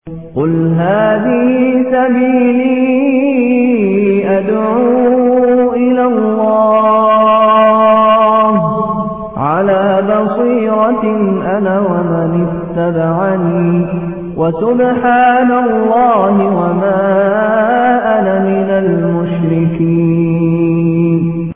قل هذه سبيلي أدعو إلى الله على بصيرة أنا ومن اتبعني وسبحان الله وما أنا من المشركين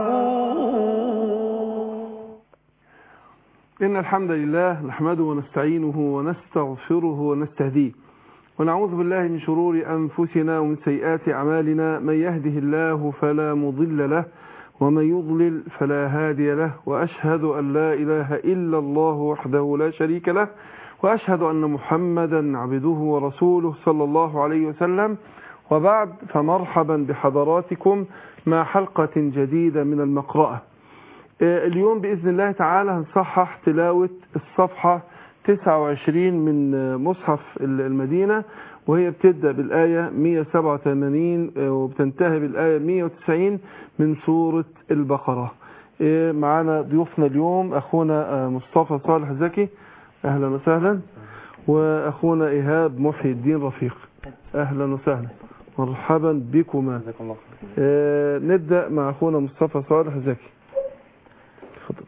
إن الحمد لله نحمده ونستعينه ونستغفره ونستهديه ونعوذ بالله من شرور أنفسنا ومن سيئات أعمالنا من يهده الله فلا مضل له ومن يضلل فلا هادي له وأشهد أن لا إله إلا الله وحده لا شريك له وأشهد أن محمدا عبده ورسوله صلى الله عليه وسلم وبعد فمرحبا بحضراتكم مع حلقة جديدة من المقرأة اليوم بإذن الله تعالى هنصحح تلاوة الصفحة 29 من مصحف المدينة وهي بتبدأ بالآية 187 وبتنتهي بالآية 190 من سورة البقرة معنا ضيوفنا اليوم أخونا مصطفى صالح زكي أهلا وسهلا وأخونا إيهاب محي الدين رفيق أهلا وسهلا مرحبا بكما آه نبدأ مع أخونا مصطفى صالح زكي تفضل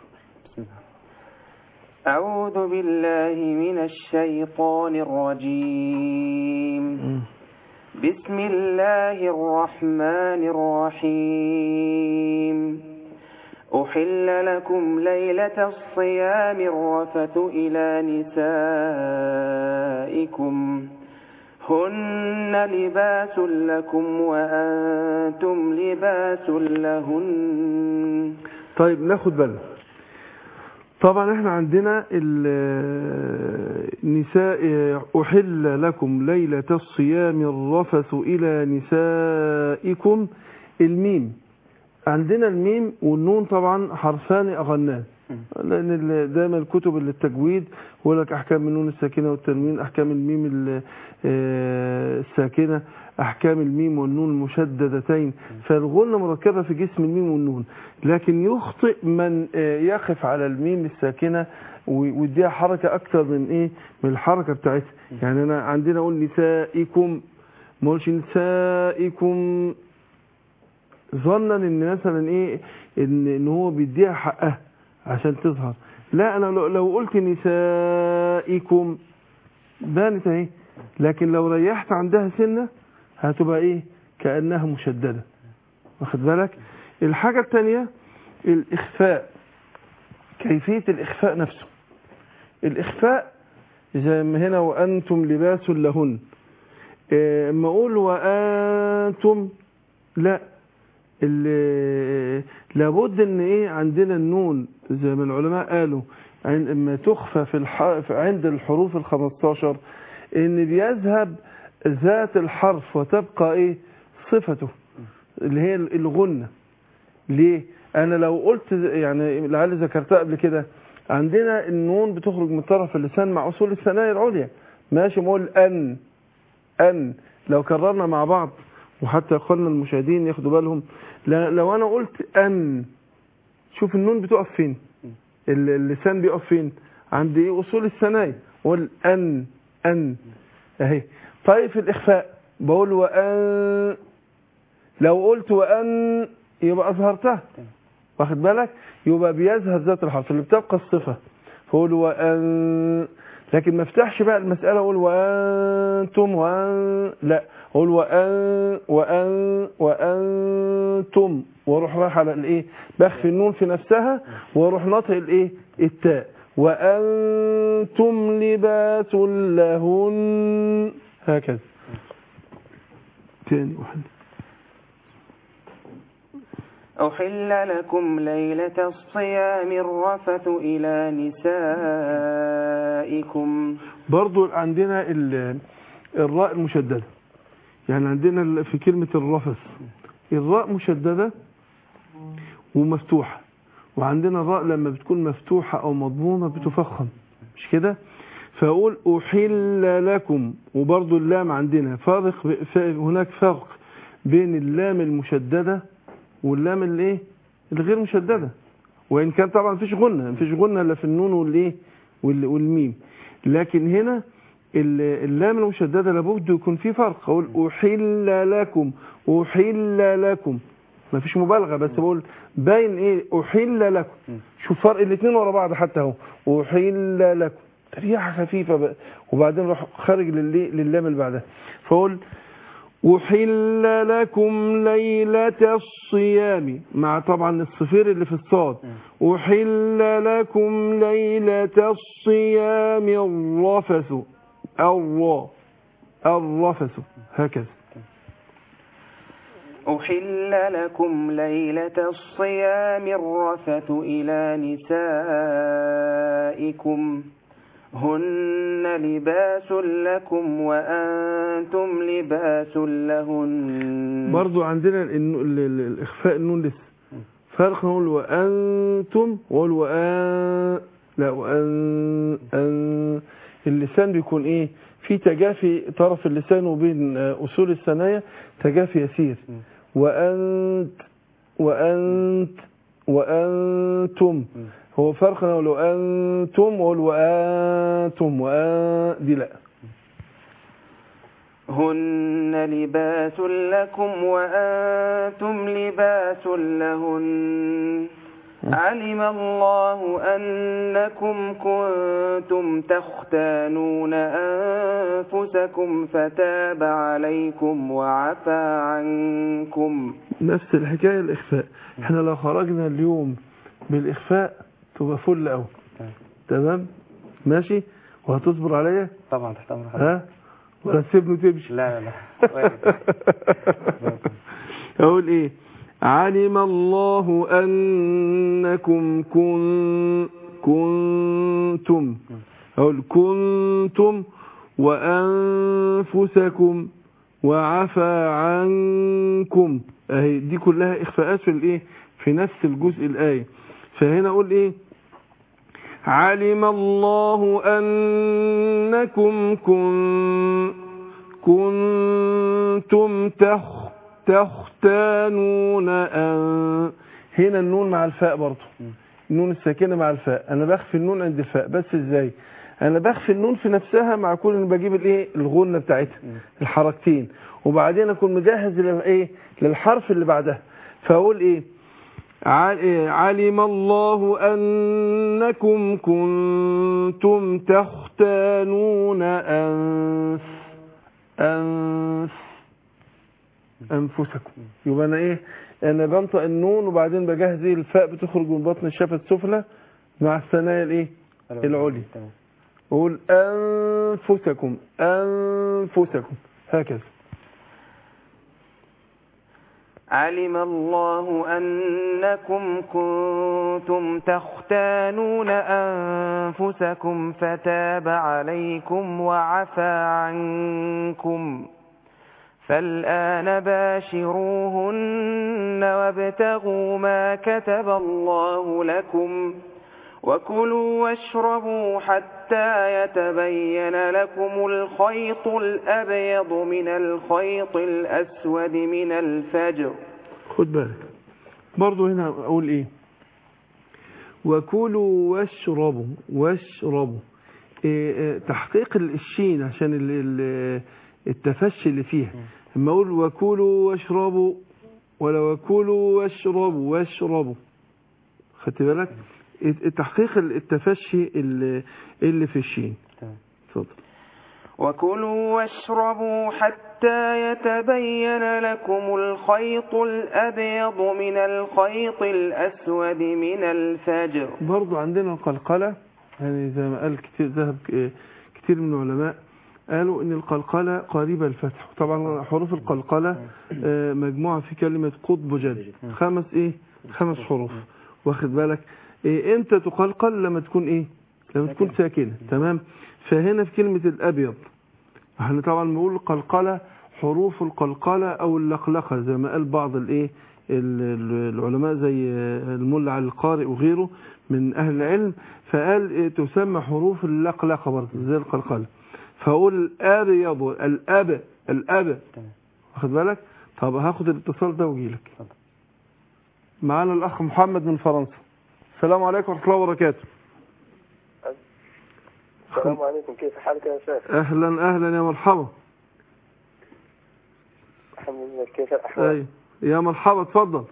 أعوذ بالله من الشيطان الرجيم بسم الله الرحمن الرحيم أحل لكم ليلة الصيام الرفث إلى نسائكم هن لباس لكم وأنتم لباس لهن طيب ناخد بالنا طبعا احنا عندنا النساء أحل لكم ليلة الصيام الرفث إلى نسائكم الميم عندنا الميم والنون طبعا حرفان أغنان لأن دايما الكتب اللي التجويد يقول لك أحكام النون الساكنة والتنوين أحكام الميم الساكنة أحكام الميم والنون المشددتين فالغنة مركبة في جسم الميم والنون لكن يخطئ من يقف على الميم الساكنة ويديها حركة أكثر من إيه من الحركة بتاعتها يعني أنا عندنا أقول نسائكم ما اقولش نسائكم ظنا ان مثلا ايه ان, إن هو بيديها حقها عشان تظهر لا انا لو, لو قلت نسائكم بانت اهي لكن لو ريحت عندها سنه هتبقى ايه كانها مشدده واخد بالك الحاجه الثانيه الاخفاء كيفيه الاخفاء نفسه الاخفاء زي ما هنا وانتم لباس لهن اما اقول وانتم لا لابد ان ايه عندنا النون زي ما العلماء قالوا اما تخفى في الح... عند الحروف ال15 ان بيذهب ذات الحرف وتبقى ايه صفته اللي هي الغنة ليه انا لو قلت يعني لعل ذكرتها قبل كده عندنا النون بتخرج من طرف اللسان مع اصول الثنايا العليا ماشي بقول ان ان لو كررنا مع بعض وحتى اخواننا المشاهدين ياخدوا بالهم لو انا قلت ان شوف النون بتقف فين اللسان بيقف فين عند ايه اصول الثنايا اقول ان ان اهي طيب في الاخفاء بقول وان لو قلت وان يبقى اظهرتها واخد بالك يبقى بيذهب ذات الحرف اللي بتبقى الصفه فقول وان لكن ما افتحش بقى المساله اقول وانتم وان لا اقول وان وان وانتم واروح رايح على الايه بخفي النون في نفسها واروح ناطق الايه التاء وانتم لباس لهن هكذا تاني واحد أحل لكم ليلة الصيام الرفث إلى نسائكم برضو عندنا الراء المشددة يعني عندنا في كلمة الرفث الراء مشددة ومفتوحة وعندنا الراء لما بتكون مفتوحة أو مضمومة بتفخم مش كده فأقول أحل لكم وبرضو اللام عندنا فارق هناك فرق بين اللام المشددة واللام الايه الغير مشددة وإن كان طبعا مفيش غنة مفيش غنة إلا في النون والإيه والميم لكن هنا ال- اللام المشددة لابد يكون في فرق أقول أحل لكم أحل لكم ما فيش مبالغة بس بقول باين إيه أحل لكم شوف فرق الاثنين ورا بعض حتى اهو أحل لكم ريحة خفيفة بقى وبعدين راح خارج للي- للام اللي بعدها فأقول أحل لكم ليلة الصيام مع طبعا الصفير اللي في الصاد أحل لكم ليلة الصيام الرفث الرا الرفث هكذا أحل لكم ليلة الصيام الرفث إلى نسائكم هن لباس لكم وأنتم لباس لهن برضو عندنا النو- ال- ال- الإخفاء النون لسه فرق نقول وأنتم وقول وأن لا وأن أن اللسان بيكون إيه في تجافي طرف اللسان وبين آه، أصول الثنايا تجافي يسير وأنت وأنت وأنتم هو فرق نقول وأنتم وقول وأنتم وأن دي لا هن لباس لكم وأنتم لباس لهن علم الله أنكم كنتم تختانون أنفسكم فتاب عليكم وعفى عنكم نفس الحكاية الإخفاء احنا لو خرجنا اليوم بالإخفاء تبقى فل أوي تمام ماشي وهتصبر عليا طبعا تحت امر حضرتك ها ولا تسيبني تمشي لا لا لا وارد. أقول إيه علم الله أنكم كن كنتم أقول كنتم وأنفسكم وعفى عنكم أهي دي كلها إخفاءات في الإيه في نفس الجزء الآية فهنا أقول إيه علم الله أنكم كن كنتم تخ تختانون أن هنا النون مع الفاء برضه النون الساكنة مع الفاء أنا بخفي النون عند الفاء بس إزاي أنا بخفي النون في نفسها مع كل إن بجيب الإيه الغنة بتاعتها الحركتين وبعدين أكون مجهز للإيه للحرف اللي بعدها فأقول إيه عل- إيه، علم الله أنكم كنتم تختانون أنف أنف أنفسكم يبقى أنا إيه أنا بنطق النون وبعدين بجهز إيه الفاء بتخرج من بطن الشفة السفلى مع الثنايا الإيه العليا تمام. أقول أنفسكم أنفسكم هكذا علم الله أنكم كنتم تختانون أنفسكم فتاب عليكم وعفى عنكم فالآن باشروهن وابتغوا ما كتب الله لكم وكلوا واشربوا حتى يتبين لكم الخيط الأبيض من الخيط الأسود من الفجر خد بالك برضو هنا أقول إيه وكلوا واشربوا واشربوا إيه إيه تحقيق الشين عشان ال- ال- التفشي اللي فيها لما أقول وكلوا واشربوا ولا وكلوا واشربوا واشربوا خدت بالك تحقيق التفشي اللي اللي في الشين تمام. اتفضل وكلوا واشربوا حتى يتبين لكم الخيط الأبيض من الخيط الأسود من الفجر برضو عندنا القلقلة يعني زي ما قال كتير ذهب ك- كتير من العلماء قالوا ان القلقلة قريبة الفتح طبعا حروف القلقلة آه، مجموعة في كلمة قطب جد خمس ايه خمس حروف واخد بالك إيه امتى تقلقل لما تكون ايه لما تكون ساكنة تمام فهنا في كلمة الابيض احنا طبعا بنقول قلقلة حروف القلقلة او اللقلقة زي ما قال بعض الايه ال- ال- العلماء زي الملا علي القارئ وغيره من اهل العلم فقال إيه تسمى حروف اللقلقة برضه زي القلقلة فاقول الابيض الاب الاب تمام. واخد بالك طب هاخد الاتصال ده واجي لك اتفضل. معانا الاخ محمد من فرنسا السلام عليكم ورحمه الله وبركاته السلام عليكم كيف حالك يا شيخ اهلا اهلا يا مرحبا الحمد لله كيف الأحوال ايوه يا مرحبا اتفضل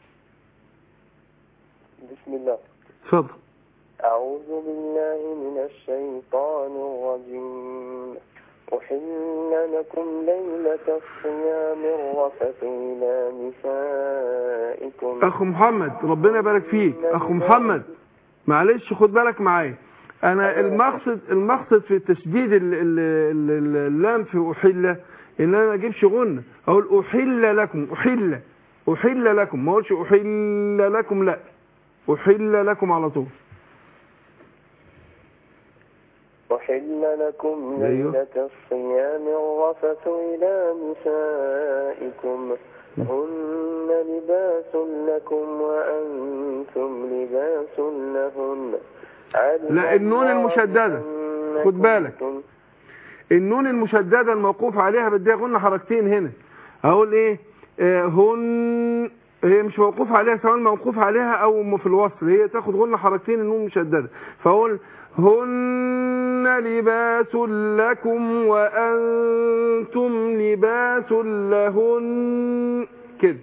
بسم الله اتفضل أعوذ بالله من الشيطان الرجيم أحل لكم ليلة الصيام الرفث إلى نسائكم اخو محمد ربنا يبارك فيك اخو محمد معلش خد بالك معايا انا المقصد المقصد في تشديد ال- ال- ال- ال- اللام في احل ان انا ما اجيبش غنه اقول احل لكم احل احل لكم ما اقولش احل لكم لا احل لكم على طول أحل لكم أيوه. ليلة الصيام الرفث إلى نسائكم هن لباس لكم وأنتم لباس لهن علم لا، النون الله المشددة. أنكم خد بالك. كنتم- النون المشدده الموقوف عليها بديها غنه حركتين هنا اقول ايه آه، هن هي مش موقوف عليها سواء موقوف عليها او في الوصل هي تاخد غنه حركتين النون مشدده فاقول هن لباس لكم وانتم لباس لهن كده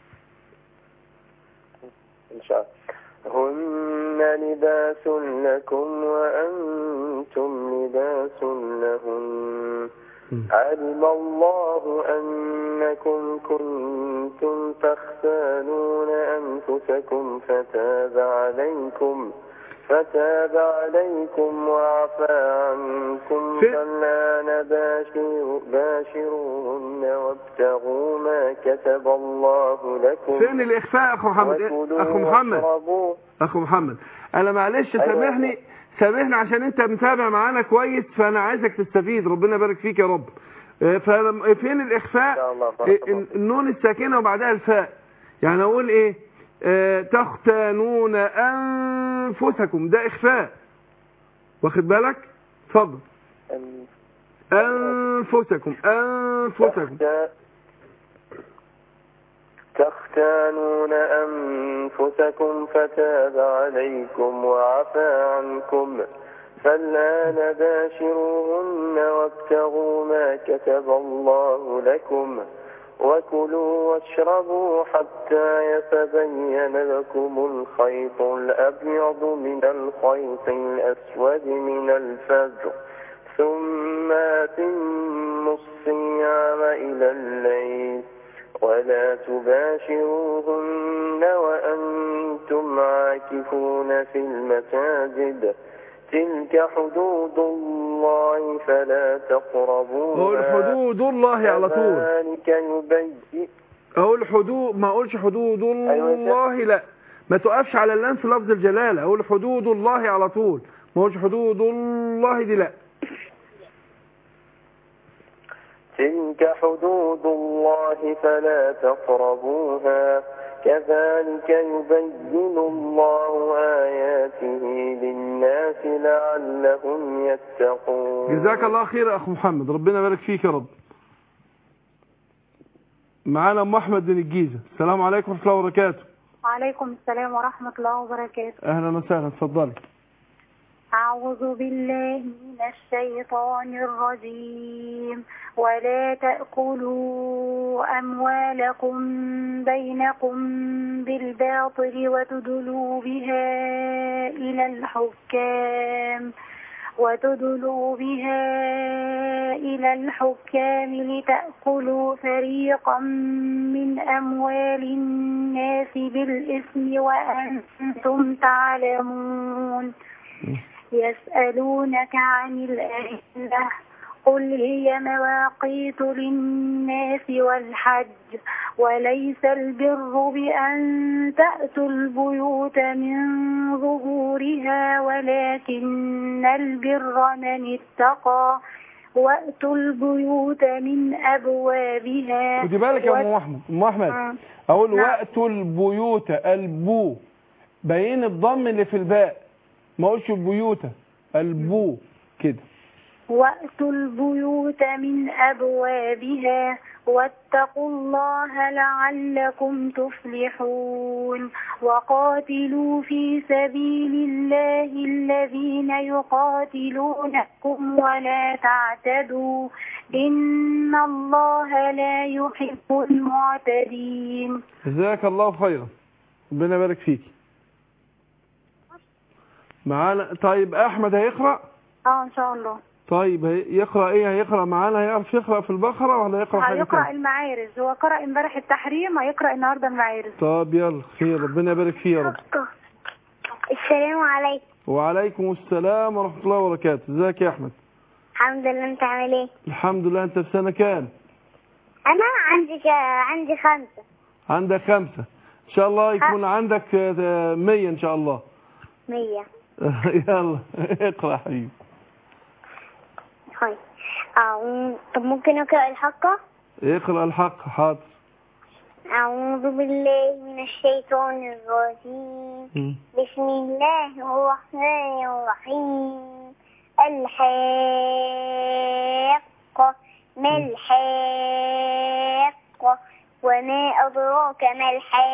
إن شاء الله هن لباس لكم وأنتم لباس لهن علم الله أنكم كنتم تختانون أنفسكم فتاب عليكم فتاب عليكم وعفى عنكم في- فالآن باشروا باشروهن وابتغوا ما كتب الله لكم فين الاخفاء اخو محمد إيه؟ وكلوا اخو محمد واشربوا اخو محمد انا معلش أيوة. سامحني سامحني عشان انت متابع معانا كويس فانا عايزك تستفيد ربنا يبارك فيك يا رب آه، فلم- فين إن الاخفاء شاء الله آه، بارك الله الن- النون الساكنه وبعدها الفاء يعني اقول ايه آه، تختانون انفسكم ده اخفاء واخد بالك اتفضل أم- انفسكم انفسكم تخت- تختانون أنفسكم فتاب عليكم وعفى عنكم فالآن باشروهن وابتغوا ما كتب الله لكم وكلوا واشربوا حتى يتبين لكم الخيط الأبيض من الخيط الأسود من الفجر ثم أتموا الصيام إلى الليل ولا تباشروهن وأنتم عاكفون في المساجد تلك حدود الله فلا تقربوها اقول حدود الله على طول كذلك يبين اقول حدود ما اقولش حدود أيوة يا شيخ. الله لا ما تقفش على اللام في لفظ الجلاله اقول حدود الله على طول ما اقولش حدود الله دي لا تلك حدود الله فلا تقربوها كذلك يبين الله آياته للناس لعلهم يتقون جزاك الله خير يا اخو محمد ربنا يبارك فيك يا رب معانا ام احمد من الجيزه السلام عليكم ورحمه الله وبركاته وعليكم السلام ورحمة الله وبركاته اهلا وسهلا اتفضلي أعوذ بالله من الشيطان الرجيم ولا تأكلوا أموالكم بينكم بالباطل وتدلوا بها إلى الحكام وتدلوا بها إلى الحكام لتأكلوا فريقا من أموال الناس بالإثم وأنتم تعلمون يسألونك عن الأهلة قل هي مواقيت للناس والحج وليس البر بأن تأتوا البيوت من ظهورها ولكن البر من اتقى وأتوا البيوت من أبوابها خدي بالك يا ام وات- احمد ام احمد آه. اقول نعم. وقتوا البيوت البو بين الضم اللي في الباء ما اقولش البيوت البو كده وأتوا البيوت من أبوابها واتقوا الله لعلكم تفلحون وقاتلوا في سبيل الله الذين يقاتلونكم ولا تعتدوا إن الله لا يحب المعتدين جزاك الله خيرا ربنا يبارك فيك معانا طيب احمد هيقرا اه ان شاء الله طيب هي- يقرا ايه هيقرا معانا هيعرف يقرا في البقره ولا يقرا حاجه هيقرأ تانية المعارج هو قرأ امبارح التحريم هيقرأ النهارده المعارج طب يلا خير ربنا يبارك فيه يا رب السلام عليكم وعليكم السلام ورحمه الله وبركاته ازيك يا احمد الحمد لله انت عامل ايه الحمد لله انت في سنه كام انا عندي عندي خمسة عندك خمسة ان شاء الله يكون عندك آه، مية ان شاء الله مية يلا اقرا يا حبيبي طيب أعوذ طب ممكن أقرأ الحقة اقرا الحق حاضر أعوذ بالله من الشيطان الرجيم مم. بسم الله الرحمن الرحيم الحاقة ما الحاقة وما أدراك ما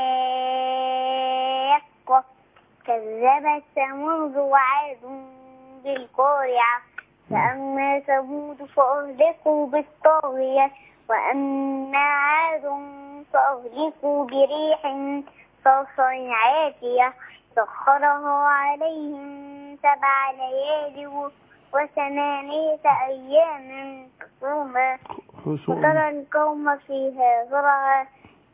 الحاقة كذبت ثمود وعاد بالقارعة فأما ثمود فأهلكوا بالطاغية وأما عاد فأهلكوا بريح صرصر عاتية سخرها عليهم سبع ليال وثمانية أيام حسوما خشوع. وترى القوم فيها زرعا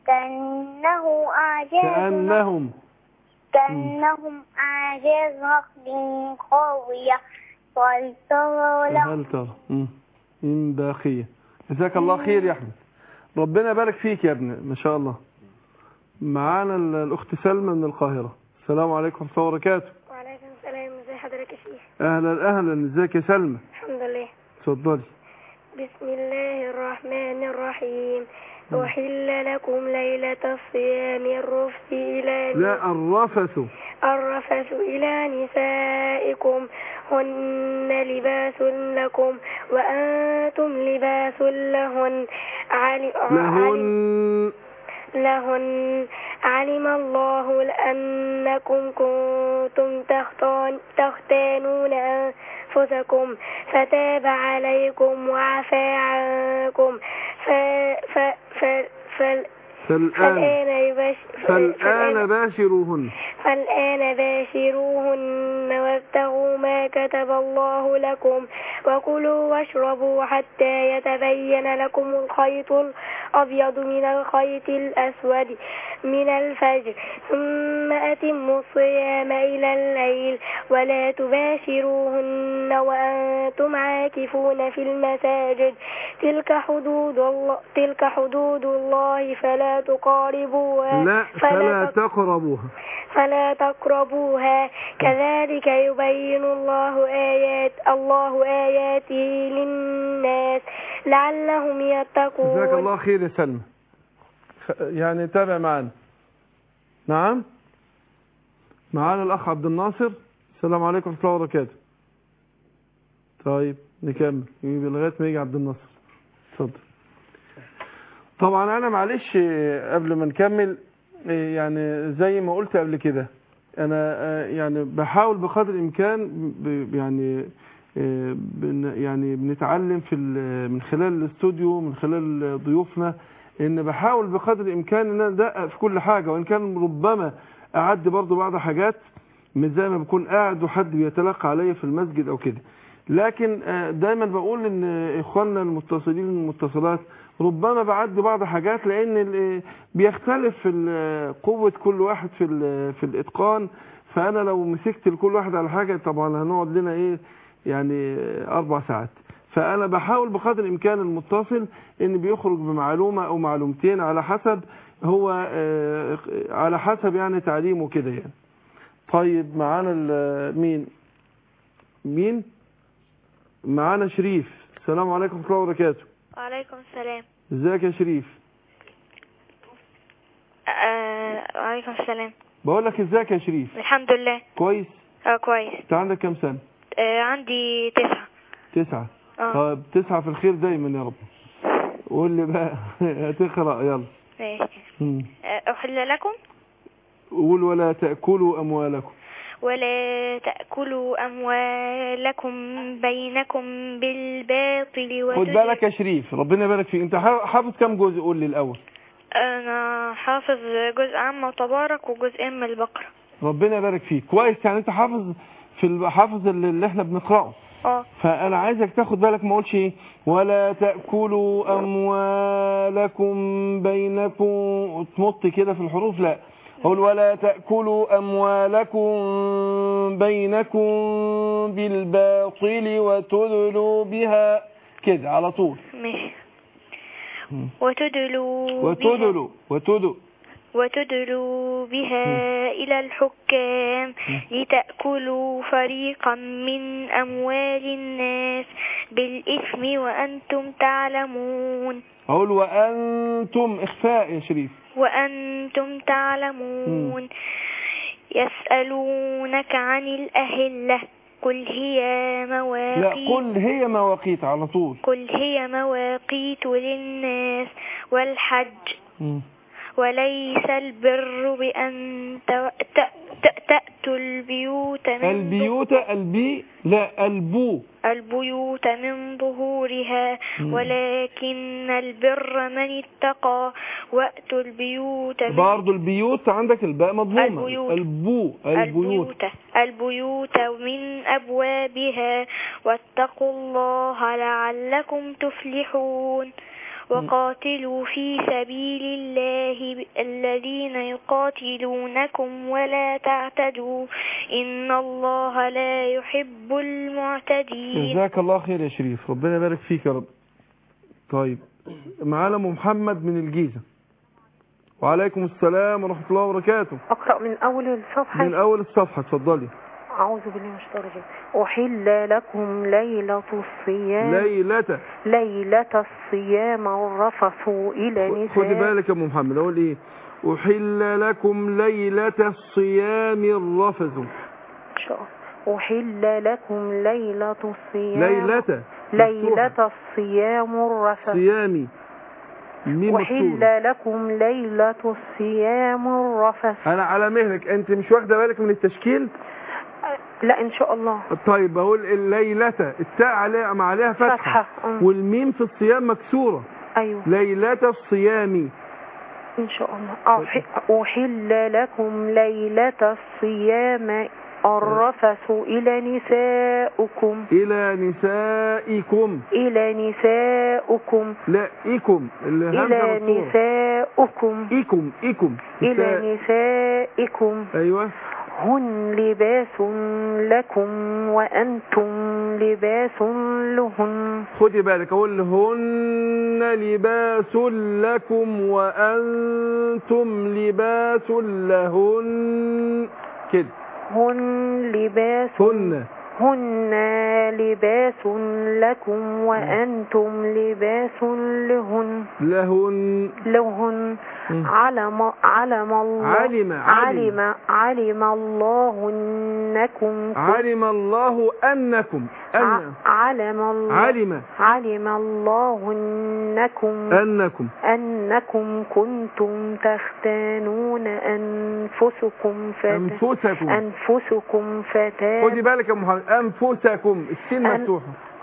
كأنه أعجاز كأنهم كأنهم أعجاز نخل خاوية وهل ترى لهم هل ترى مم. من باقية جزاك الله خير يا احمد ربنا يبارك فيك يا ابني ما شاء الله معانا ال- الاخت سلمى من القاهرة السلام عليكم ورحمة الله وبركاته وعليكم السلام ازي حضرتك يا شيخ اهلا اهلا ازيك يا سلمى الحمد لله اتفضلي بسم الله الرحمن الرحيم أحل لكم ليلة الصيام الرفث إلى لا الرفث الرفث إلى نسائكم هن لباس لكم وأنتم لباس لهن عل- لهن لهن علم الله أنكم كنتم تختان تختانون أنفسكم فتاب عليكم وعفى عنكم ف ف ف فال فالآن فالآن يبش فالآن باشروهن فالآن باشروهن وابتغوا ما كتب الله لكم وكلوا واشربوا حتى يتبين لكم الخيط الأبيض من الخيط الأسود من الفجر ثم أتموا الصيام إلى الليل ولا تباشروهن وأنتم عاكفون في المساجد تلك حدود الله تلك حدود الله فلا تقاربوها لا فلا تق- تقربوها فلا تقربوها كذلك يبين الله آيات الله آياته للناس لعلهم يتقون جزاك الله خير يا سلمى خ- يعني تابع معانا نعم معانا الأخ عبد الناصر السلام عليكم ورحمة الله وبركاته طيب نكمل يجي لغاية ما يجي عبد الناصر اتفضل طبعا أنا معلش آه، قبل ما نكمل آه، يعني زي ما قلت قبل كده أنا آه، يعني بحاول بقدر الإمكان ب- يعني آه، بن يعني بنتعلم في ال- من خلال الاستوديو من خلال ضيوفنا ان بحاول بقدر الامكان ان انا ادقق في كل حاجه وان كان ربما اعدي برضو بعض حاجات مش زي ما بكون قاعد وحد بيتلقى عليا في المسجد او كده لكن آه، دايما بقول ان اخواننا المتصلين المتصلات ربما بعدي بعض حاجات لان ال- بيختلف ال- قوه كل واحد في ال- في الاتقان فانا لو مسكت لكل واحد على حاجه طبعا هنقعد لنا ايه يعني اربع ساعات فانا بحاول بقدر الامكان المتصل ان بيخرج بمعلومه او معلومتين على حسب هو آه، على حسب يعني تعليمه كده يعني طيب معانا ال- مين مين معانا شريف السلام عليكم ورحمه الله وبركاته وعليكم السلام ازيك يا شريف آه وعليكم السلام بقول لك ازيك يا شريف الحمد لله كويس اه كويس انت عندك كام سنه آه عندي تسعة تسعة اه طيب تسعة في الخير دايما يا رب قول لي بقى هتقرأ يلا ماشي مم. أحل لكم قول ولا تأكلوا أموالكم ولا تأكلوا أموالكم بينكم بالباطل خد بالك يا شريف ربنا يبارك فيك انت حا- حافظ كام جزء قول لي الأول أنا حافظ جزء عام وتبارك وجزئين من البقرة ربنا يبارك فيك كويس يعني انت حافظ في ال- حافظ اللي اللي احنا بنقرأه اه فانا عايزك تاخد بالك ما اقولش ايه ولا تاكلوا اموالكم بينكم تمط كده في الحروف لا اقول ولا تاكلوا اموالكم بينكم بالباطل وتدلوا بها كده على طول ماشي وتدلوا بها وتدلوا وتدلوا وتدلوا بها إلى الحكام لتأكلوا فريقا من أموال الناس بالإثم وأنتم تعلمون اقول وانتم اخفاء يا شريف وأنتم تعلمون يسألونك عن الأهلة قل هي لا مواقيت قل هي مواقيت على طول قل هي مواقيت للناس والحج مم. وليس البر بأن ت- ت- ت- تأتوا البيوت من البيوت البي لا البو البيوت من ظهورها مم. ولكن البر من اتقى وأتوا البيوت من برضه البيوت عندك الباء مضمومة البيوت. البو البيوت البيوت البيوت من أبوابها واتقوا الله لعلكم تفلحون وقاتلوا في سبيل الله ب- الذين يقاتلونكم ولا تعتدوا إن الله لا يحب المعتدين جزاك الله خير يا شريف ربنا يبارك فيك يا رب طيب معانا أم محمد من الجيزة وعليكم السلام ورحمة الله وبركاته أقرأ من أول الصفحة من أول الصفحة اتفضلي أعوذ بالله من الشيطان الرجيم أحل لكم ليلة الصيام ليلة ليلة الصيام الرفث إلى خدي نساء بالك يا أم محمد أقول إيه أحل لكم ليلة الصيام الرفث إن شاء الله. أحل لكم ليلة الصيام ليلة ليلة الصيام الرفث صيامي ميم مكسورة أحل لكم ليلة الصيام الرفث أنا على مهلك أنت مش واخدة بالك من التشكيل لا إن شاء الله طيب بقول الليلة التاء عليها مع عليها فتحة فتحة أم. والميم في الصيام مكسورة أيوه ليلة الصيام إن شاء الله أح- أحل لكم ليلة الصيام الرفث إلى نسائكم إلى نسائكم إلى نسائكم لا إكم اللي إلى همزة مكسورة نسائكم إكم إكم إلى نساء. نسائكم أيوة هن لباس لكم وأنتم لباس لهن خدي بالك أقول هن لباس لكم وأنتم لباس لهن كده هن لباس هن هن لباس لكم وأنتم لباس لهن لهن لهن مم. علم علم الله علم- علم. علم علم الله انكم علم الله أنكم أن ع- علم الله علم علم الله انكم أنكم انكم كنتم تختانون انفسكم فت... أنفسكم انفسكم فتاب خدي بالك يا محمد أنفسكم السين أن- مفتوحة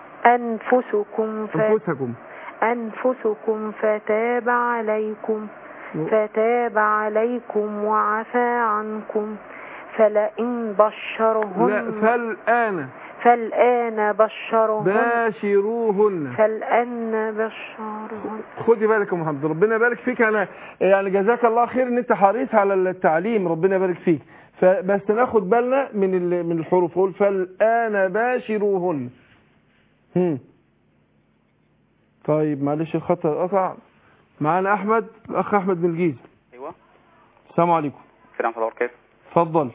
انفسكم ف... أنفسكم أنفسكم فتاب عليكم فتاب عليكم وعفى عنكم فلئن بشرهن لا فالآن فالآن بشرهن باشروهن فالآن بشرهن خدي بالك يا محمد ربنا يبارك فيك انا يعني جزاك الله خير ان انت حريص على التعليم ربنا يبارك فيك فبس ناخد بالنا من ال- من الحروف قول فالآن باشروهن هم. طيب معلش الخط قطع معانا احمد الاخ احمد من الجيزه ايوه السلام عليكم السلام عليكم ورحمه الله اتفضل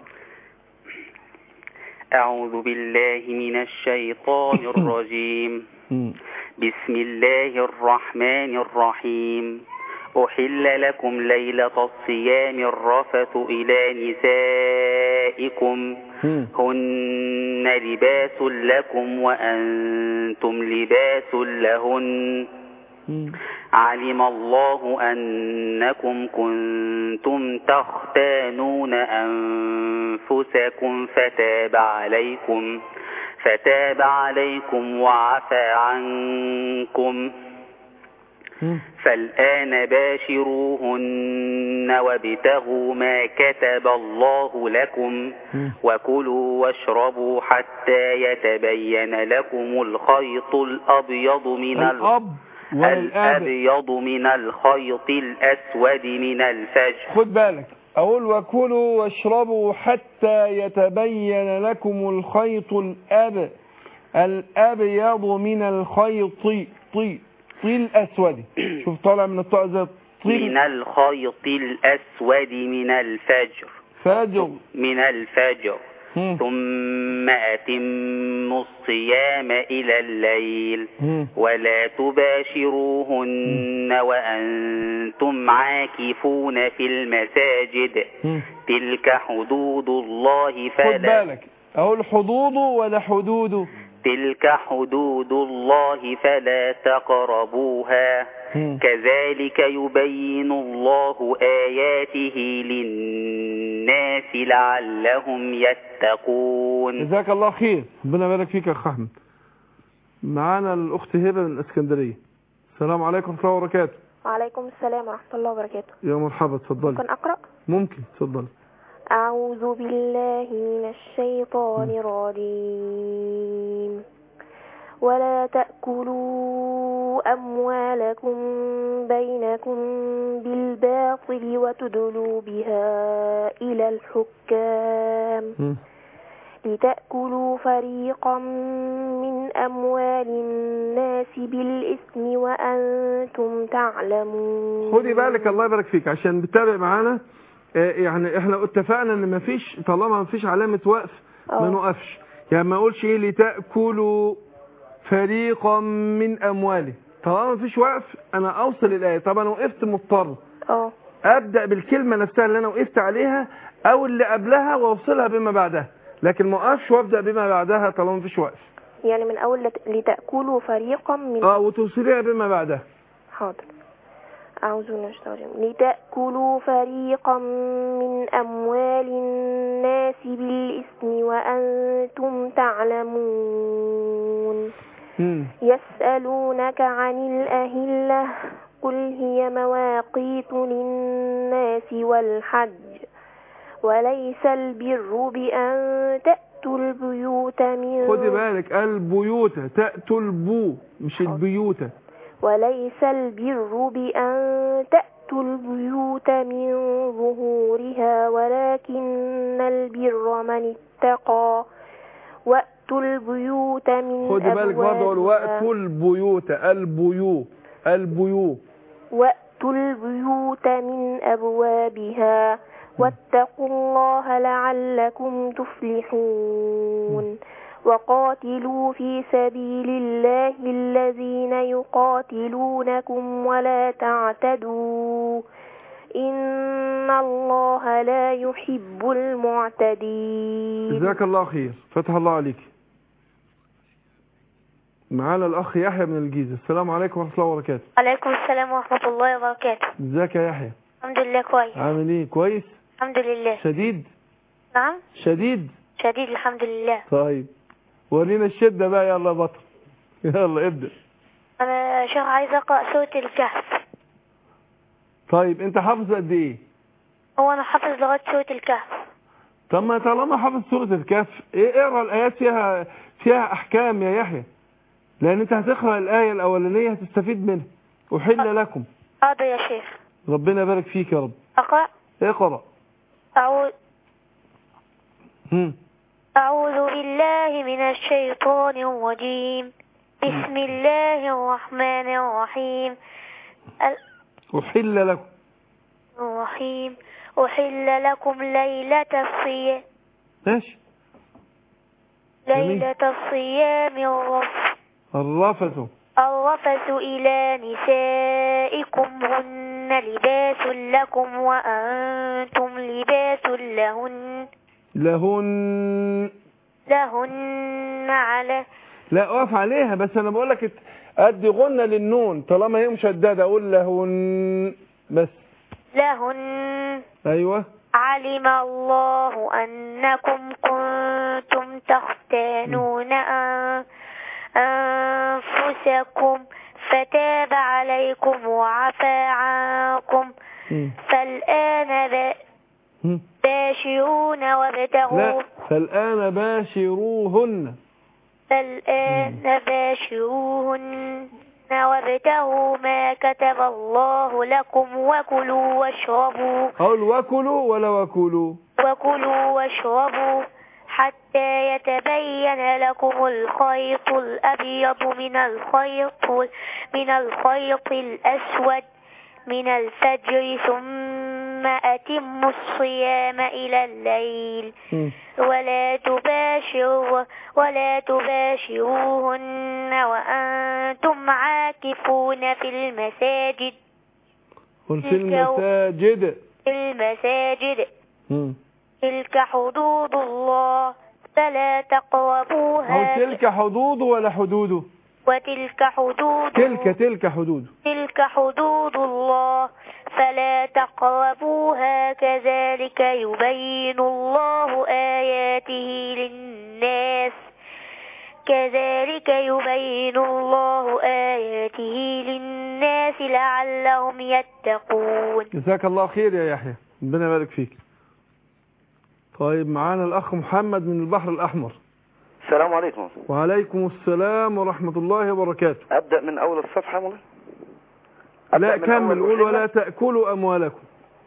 أعوذ بالله من الشيطان الرجيم هم. بسم الله الرحمن الرحيم أحل لكم ليلة الصيام الرفث إلى نسائكم هم. هن لباس لكم وأنتم لباس لهن مم. علم الله أنكم كنتم تختانون أنفسكم فتاب عليكم فتاب عليكم وعفى عنكم مم. فالآن باشروهن وابتغوا ما كتب الله لكم مم. وكلوا واشربوا حتى يتبين لكم الخيط الأبيض من ال- الأب والآب الأبيض من الخيط الأسود من الفجر خد بالك أقول وكلوا واشربوا حتى يتبين لكم الخيط الأب الأبيض من الخيط طي طي الأسود شوف طالع من الطاء زي من طي الخيط الأسود من الفجر فاجر من الفجر مم. ثم أتموا الصيام إلى الليل مم. ولا تباشروهن وأنتم عاكفون في المساجد مم. تلك حدود الله خد فلا بالك أقول حدوده ولا حدوده تلك حدود الله فلا تقربوها مم. كذلك يبين الله آياته للناس لعلهم يتقون جزاك الله خير ربنا يبارك فيك يا أخ أحمد معانا الأخت هبة من اسكندرية السلام عليكم ورحمة الله وبركاته وعليكم السلام ورحمة الله وبركاته يا مرحبا اتفضلي ممكن أقرأ ممكن اتفضلي أعوذ بالله من الشيطان الرجيم ولا تأكلوا أموالكم بينكم بالباطل وتدلوا بها إلى الحكام مم. لتأكلوا فريقا من أموال الناس بالإثم وأنتم تعلمون خدي بالك الله يبارك فيك عشان بتتابع معانا آه، يعني احنا اتفقنا ان مفيش طالما مفيش علامة وقف ما آه. نوقفش يعني ما اقولش ايه لتأكلوا فريقا من اموالي طالما مفيش وقف انا اوصل الايه طب انا وقفت مضطر اه ابدا بالكلمه نفسها اللي انا وقفت عليها او اللي قبلها واوصلها بما بعدها لكن ما اقفش وابدا بما بعدها طالما مفيش وقف يعني من أول لت- لتأكلوا فريقا من اه وتوصليها بما بعدها حاضر أعوذ بالله من الشيطان الرجيم. لتأكلوا فريقا من أموال الناس بالإثم وأنتم تعلمون مم. يسألونك عن الأهلة قل هي مواقيت للناس والحج وليس البر بأن تأتوا البيوت من خدي بالك البيوت تأتوا البو مش البيوت وليس البر بأن تأتوا البيوت من ظهورها ولكن البر من اتقى وأتوا البيوت من خدي بالك برضه اقول أبوابها وقت البيوت البيو البيو وأتوا البيوت من أبوابها واتقوا الله لعلكم تفلحون وقاتلوا في سبيل الله الذين يقاتلونكم ولا تعتدوا إن الله لا يحب المعتدين جزاك الله خير فتح الله عليك معانا الاخ يحيى من الجيزه السلام عليكم ورحمه الله وبركاته عليكم السلام ورحمة الله وبركاته ازيك يا يحيى الحمد لله كويس عامل ايه كويس الحمد لله شديد نعم شديد شديد الحمد لله طيب ورينا الشده بقى يلا يا بطل يلا ابدا أنا شيخ عايز أقرأ سورة الكهف طيب انت حافظ قد ايه هو أنا حافظ لغاية سورة الكهف طب ما طالما حافظ سوره الكهف ايه اقرا الايات فيها فيها احكام يا يحيى لان انت هتقرا الايه الاولانيه هتستفيد منها احل لكم حاضر يا شيخ ربنا يبارك فيك يا رب أقرأ اقرا أعوذ هم. أعوذ بالله من الشيطان الرجيم بسم الله الرحمن الرحيم احل لكم الرحيم أحل لكم ليلة الصيام ماشي جميل. ليلة الصيام الرفث الرفث الرفث إلى نسائكم هن لباس لكم وأنتم لباس لهن لهن لهن على لا اقف عليها بس انا بقول لك ادي غنة للنون طالما هي مشددة اقول لهن بس لهن ايوه علم الله أنكم كنتم تختانون أن- أنفسكم فتاب عليكم وعفى عنكم مم. فالآن ب- مم. باشرون وابتغوا لا فالآن باشروهن فالآن باشروهن وابتغوا ما كتب الله لكم وكلوا واشربوا اقول وكلوا ولا وكلوا وكلوا واشربوا حتى يتبين لكم الخيط الأبيض من الخيط من الخيط الأسود من الفجر ثم أتموا الصيام إلى الليل مم. ولا تباشروا ولا تباشروهن وأنتم عاكفون في المساجد قل في تلك- المساجد في المساجد مم. تلك حدود الله فلا تقربوها أو تلك حدوده ولا حدوده وتلك حدود تلك تلك حدوده تلك حدود الله فلا تقربوها كذلك يبين الله آياته للناس كذلك يبين الله آياته للناس لعلهم يتقون جزاك الله خير يا يحيى ربنا يبارك فيك طيب معانا الأخ محمد من البحر الأحمر السلام عليكم وعليكم السلام ورحمة الله وبركاته أبدأ من أول الصفحة مولانا لا أبدأ من كمل أول قول ولا وحدة؟ تأكلوا أموالكم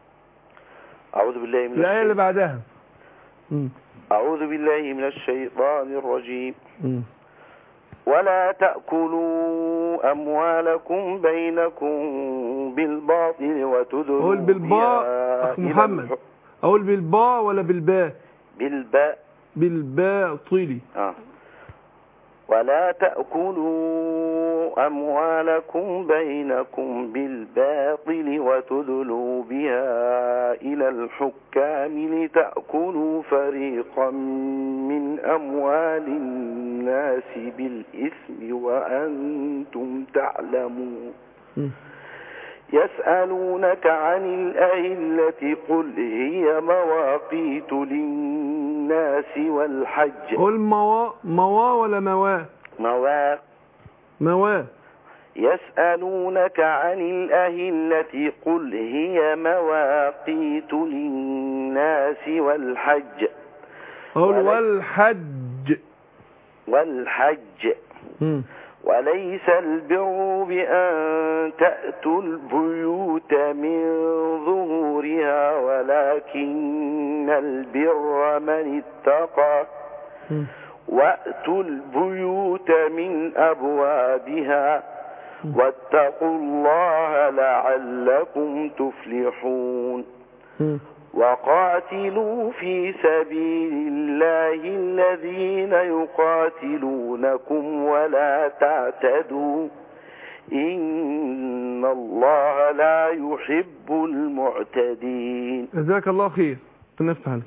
أعوذ بالله من الآية اللي الشيطان بعدها مم. أعوذ بالله من الشيطان الرجيم مم. ولا تأكلوا أموالكم بينكم بالباطل وتدلوا قول بالباء بها أخ إلى محمد الح- أقول بالباء ولا بالباء بالباء بالباطل آه. ولا تأكلوا أموالكم بينكم بالباطل وتدلوا بها إلى الحكام لتأكلوا فريقا من أموال الناس بالإثم وأنتم تعلمون مم. يسألونك عن الأهلة قل هي مواقيت للناس والحج قول موا موا ولا موا مواقيت موا يسألونك عن الأهلة قل هي مواقيت للناس والحج قول ولي- والحج والحج مم. وليس البر بأن تأتوا البيوت من ظهورها ولكن البر من اتقى مم. وأتوا البيوت من أبوابها واتقوا الله لعلكم تفلحون مم. وقاتلوا في سبيل الله الذين يقاتلونكم ولا تعتدوا إن الله لا يحب المعتدين جزاك الله خير نفتح عليك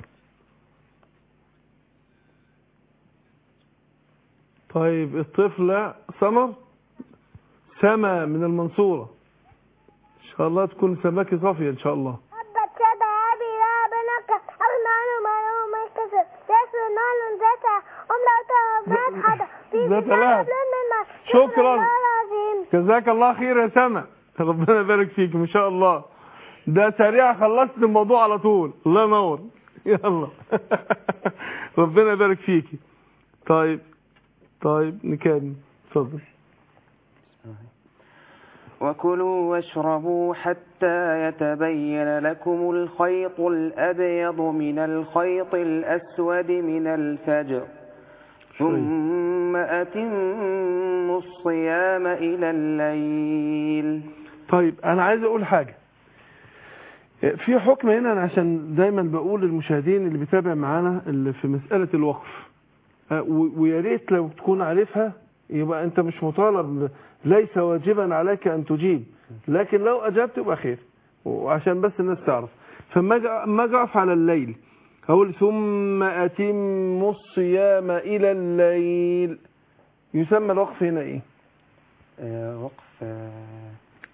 طيب الطفلة سمر سما من المنصورة إن شاء الله تكون سماكي صافية إن شاء الله أبت يد أبي لا بنك أغنى عنه ما له ما يكسب يسر نار ذات أمرأة ذات حدا في ذات كتاب لهب. مما شكراً. الله العظيم جزاك الله خير يا سما ربنا يبارك فيك ما شاء الله ده سريع خلصت الموضوع على طول الله ينور يلا ربنا يبارك فيكي طيب طيب نكمل اتفضل وكلوا واشربوا حتى يتبين لكم الخيط الأبيض من الخيط الأسود من الفجر ثم أتموا الصيام إلى الليل طيب انا عايز اقول حاجة في حكم هنا أنا عشان دايما بقول للمشاهدين اللي بيتابع معانا اللي في مسألة الوقف أه، و- ويا ريت لو تكون عارفها يبقى انت مش مطالب ليس واجبا عليك ان تجيب لكن لو اجبت يبقى خير وعشان بس الناس تعرف فما أجي- ما اجي اقف على الليل اقول ثم اتم الصيام الى الليل يسمى الوقف هنا ايه آه، وقف آه،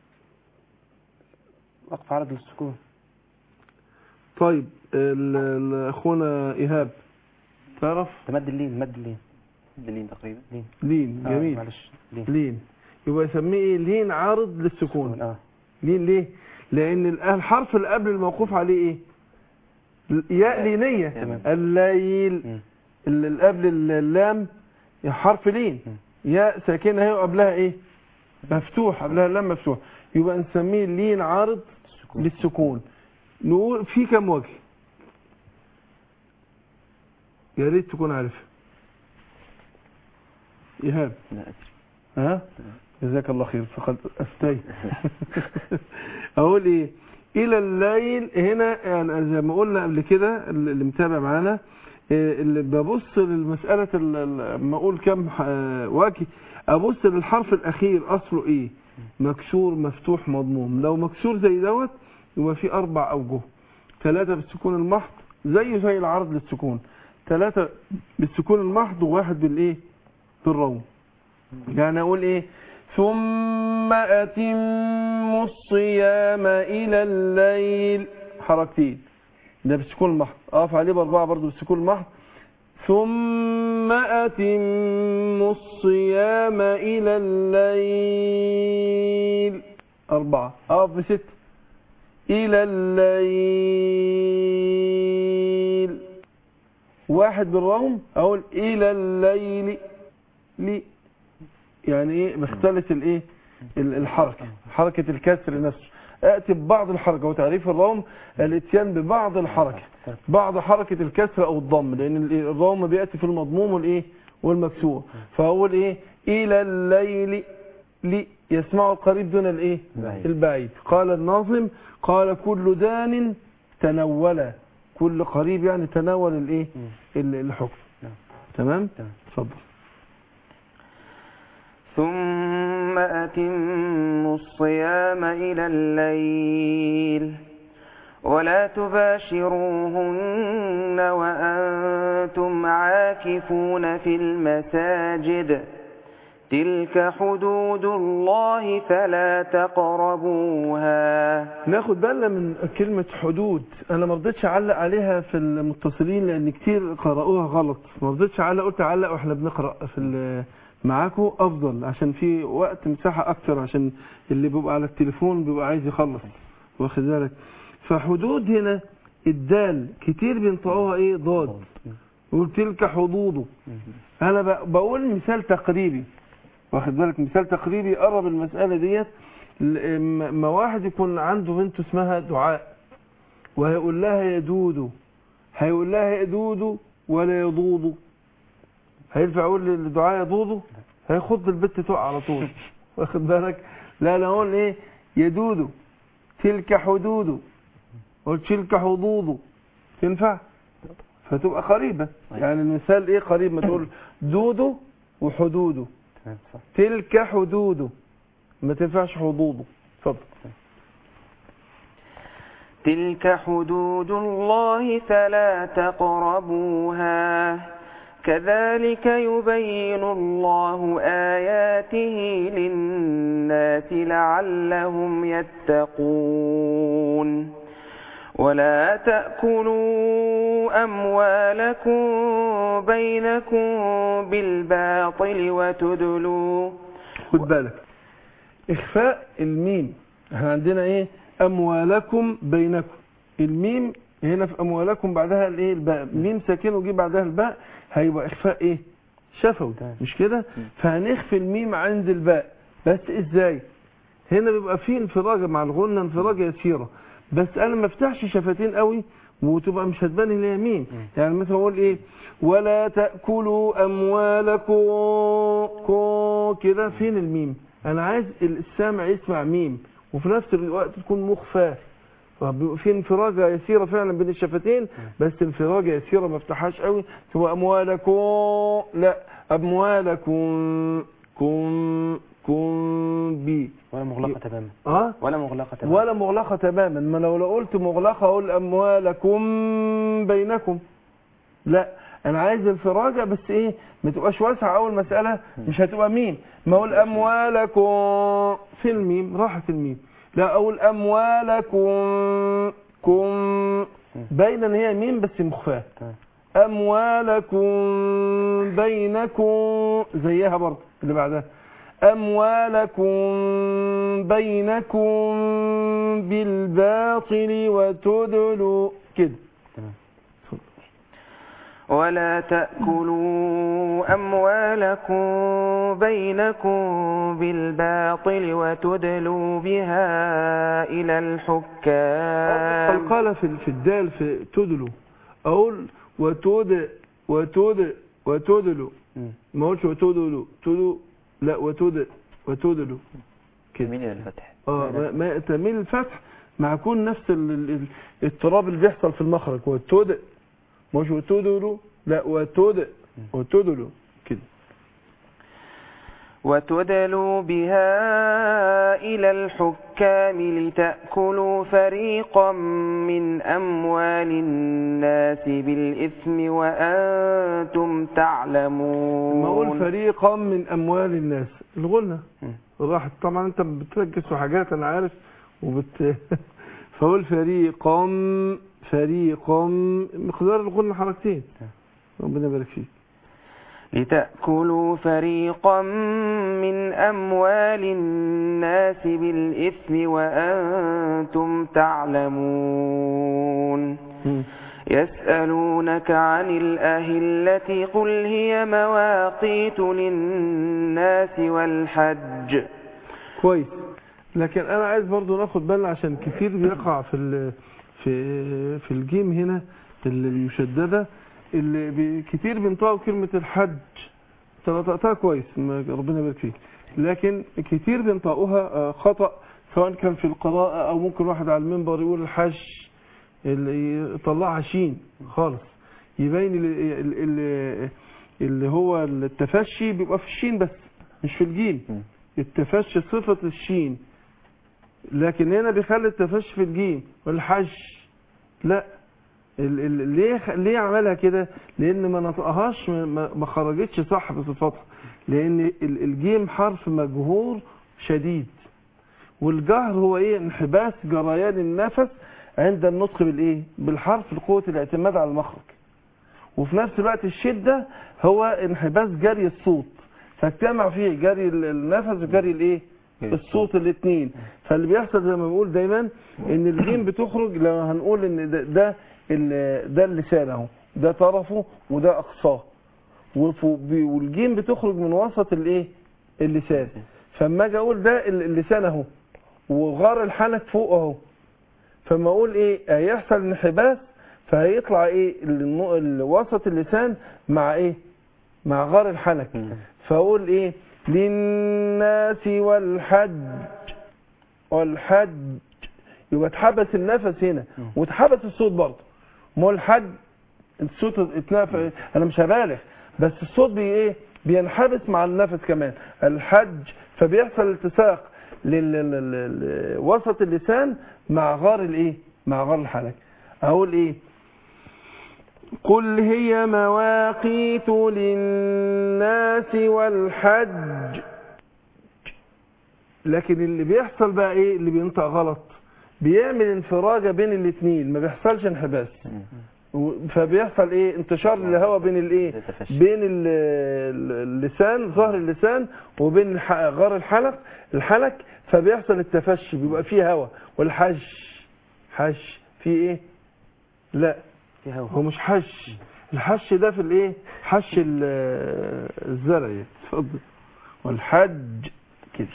وقف عرض للسكون طيب ال- ال- اخونا ايهاب تعرف ده مد اللين مد اللين مد اللين تقريبا لين لين آه، جميل معلش لين لين يبقى يسميه ايه لين عارض للسكون اه لين ليه لان ال- الحرف اللي قبل الموقوف عليه ايه ياء لينيه تمام. الليل مم. ال- اللي قبل اللام حرف لين ياء ساكنه هي وقبلها ايه مفتوح قبلها اللام مفتوح يبقى نسميه لين عارض السكون للسكون نقول في كم وجه يا ريت تكون عارف ايهاب لا أدري ها جزاك الله خير فقد افتيت اقول ايه الى الليل هنا يعني زي ما قلنا قبل كده اللي متابع معانا إيه، اللي ببص للمسألة ال- ال- لما اقول كم ح- آه، وجه ابص للحرف الاخير اصله ايه مكسور مفتوح مضموم لو مكسور زي دوت يبقى في اربع اوجه ثلاثة بالسكون المحض زيه زي العرض للسكون ثلاثة بالسكون المحض وواحد بالايه بالروم يعني اقول ايه ثم اتم الصيام الى الليل حركتين ده بالسكون المحض اقف عليه باربعه برضه بالسكون المحض ثم اتم الصيام الى الليل اربعه اقف بست الى الليل واحد بالروم اقول الى الليل لي يعني ايه بختلف الايه ال- الحركه حركه الكسر نفسه اتي ببعض الحركه وتعريف الروم الاتيان ببعض الحركه بعض حركه الكسر او الضم لان ال- الروم بياتي في المضموم والايه والمكسور فاقول ايه الى الليل لي يسمع القريب دون الايه البعيد. البعيد قال الناظم قال كل دان تنول كل قريب يعني تناول الايه ال- الحكم نعم. تمام تمام. اتفضل ثم أتموا الصيام إلى الليل ولا تباشروهن وأنتم عاكفون في المساجد تلك حدود الله فلا تقربوها ناخد بالنا من كلمة حدود انا ما رضيتش اعلق عليها في المتصلين لان كتير قرأوها غلط ما رضيتش اعلق قلت اعلق واحنا بنقرأ في ال- معاكم افضل عشان في وقت مساحة اكتر عشان اللي بيبقى على التليفون بيبقى عايز يخلص واخد بالك فحدود هنا الدال كتير بينطقوها ايه ضاد يقول تلك حدوده انا ب- بقول مثال تقريبي واخد بالك مثال تقريبي يقرب المسألة ديت ل- م- ما واحد يكون عنده بنت اسمها دعاء وهيقول لها يا دودو هيقول لها يا دودو ولا يا ضوضو هينفع اقول للدعاء يا ضوضو هيخض البت تقع على طول واخد بالك لا لا اقول ايه يا دودو تلك حدوده قلت تلك حدوده تنفع فتبقى قريبة يعني المثال ايه قريب ما تقول دودو وحدوده تمام صح تلك حدوده ما تنفعش حدوده اتفضل تلك حدود الله فلا تقربوها كذلك يبين الله آياته للناس لعلهم يتقون ولا تأكلوا أموالكم بينكم بالباطل وتدلوا خد بالك اخفاء الميم احنا عندنا ايه اموالكم بينكم الميم هنا في اموالكم بعدها الايه الباء ميم ساكن وجي بعدها الباء هيبقى اخفاء ايه شفوي تمام. مش كده فهنخفي الميم عند الباء بس ازاي هنا بيبقى فيه انفراج مع الغنة انفراج يسيرة بس انا ما افتحش شفتين قوي وتبقى مش هتبان اللي هي مين يعني مثلا اقول ايه ولا تاكلوا اموالكم كو كده فين الميم انا عايز السامع يسمع ميم وفي نفس الوقت تكون مخفاه فبيبقى في انفراجة يسيرة فعلا بين الشفتين بس انفراجة يسيرة ما افتحهاش قوي تبقى اموالكم لا اموالكم كن كن بي ولا مغلقة تماما اه ولا مغلقة تماما ولا مغلقة تماما ما لو لو قلت مغلقة اقول اموالكم بينكم لا انا عايز الفراجة بس ايه ما تبقاش واسعة اول مسألة مش هتبقى ميم ما اقول اموالكم في الميم راحت الميم لا اقول اموالكم كم باينه ان هي ميم بس مخفاه تمام. اموالكم بينكم زيها برضه اللي بعدها اموالكم بينكم بالباطل وتدلوا كده ولا تأكلوا أموالكم بينكم بالباطل وتدلوا بها إلى الحكام القلقلة في في الدال في تدلوا اقول وتد وتد وتدلوا مم. ما اقولش وتدلوا تدلوا لا وتد وتدلوا كده مين الفتح اه ما- ما تميل الفتح مع كون نفس ال- ال- ال- الاضطراب اللي بيحصل في المخرج وتد مش وتدلوا لا وتد وتدلوا كده وتدلوا بها إلى الحكام لتأكلوا فريقا من أموال الناس بالإثم وأنتم تعلمون لما اقول فريقا من اموال الناس الغنى مم. راحت طبعا انت بتركز في حاجات انا عارف وبت فاقول فريقا فريقا مقدار الغنى حركتين ربنا يبارك فيك لتأكلوا فريقا من أموال الناس بالإثم وأنتم تعلمون يسألونك عن الأهلة قل هي مواقيت للناس والحج كويس لكن انا عايز برضو ناخد بالنا عشان كتير بيقع في ال... في في الجيم هنا المشدده اللي بي... كتير بينطقوا كلمه الحج انت نطقتها كويس ما- ربنا يبارك فيك لكن كتير بينطقوها آه، خطا سواء كان في القراءه او ممكن واحد على المنبر يقول الحج اللي يطلعها شين خالص يبين اللي, اللي, اللي هو التفشي بيبقى في الشين بس مش في الجيم التفشي صفة الشين لكن هنا بيخلي التفشي في الجيم والحج لا ال ال ليه خ- ليه عملها كده لان ما نطقهاش ما- ما ما خرجتش صح بصفتها لان ال- الجيم حرف مجهور شديد والجهر هو ايه انحباس جريان النفس عند النطق بالايه بالحرف لقوه الاعتماد على المخرج وفي نفس الوقت الشده هو انحباس جري الصوت فاجتمع فيه جري ال- النفس وجري الايه الصوت الاثنين فاللي بيحصل زي ما بنقول دايما ان الجيم بتخرج لو هنقول ان ده ده, ال- ده اللسان اهو ده طرفه وده اقصاه وفو- بي- والجيم بتخرج من وسط الايه اللسان فاما اجي اقول ده ال- اللسان اهو وغار الحنك فوق اهو فما اقول ايه هيحصل انحباس فهيطلع ايه النو- ال- وسط اللسان مع ايه مع غار الحنك فاقول ايه للناس والحج والحج يبقى اتحبس النفس هنا واتحبس الصوت برضه ما هو الحج الصوت اتنفس انا مش هبالغ بس الصوت بي ايه بينحبس مع النفس كمان الحج فبيحصل التصاق لوسط اللسان مع غار الايه مع غار الحنك اقول ايه قل هي مواقيت للناس والحج لكن اللي بيحصل بقى ايه اللي بينطق غلط بيعمل انفراجه بين الاثنين ما بيحصلش انحباس و- فبيحصل ايه انتشار الهواء بين الايه بين ال- ال- اللسان ظهر اللسان وبين الح- غار الحلق الحلق فبيحصل التفشي بيبقى فيه هواء والحج حج فيه ايه لا في هوا هو مش حش الحش ده في الايه حش ال- الزرع يعني. اتفضل والحج كده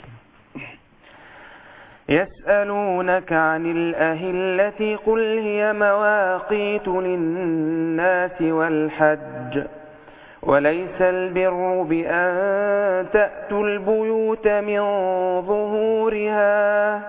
يسألونك عن الأهلة قل هي مواقيت للناس والحج وليس البر بأن تأتوا البيوت من ظهورها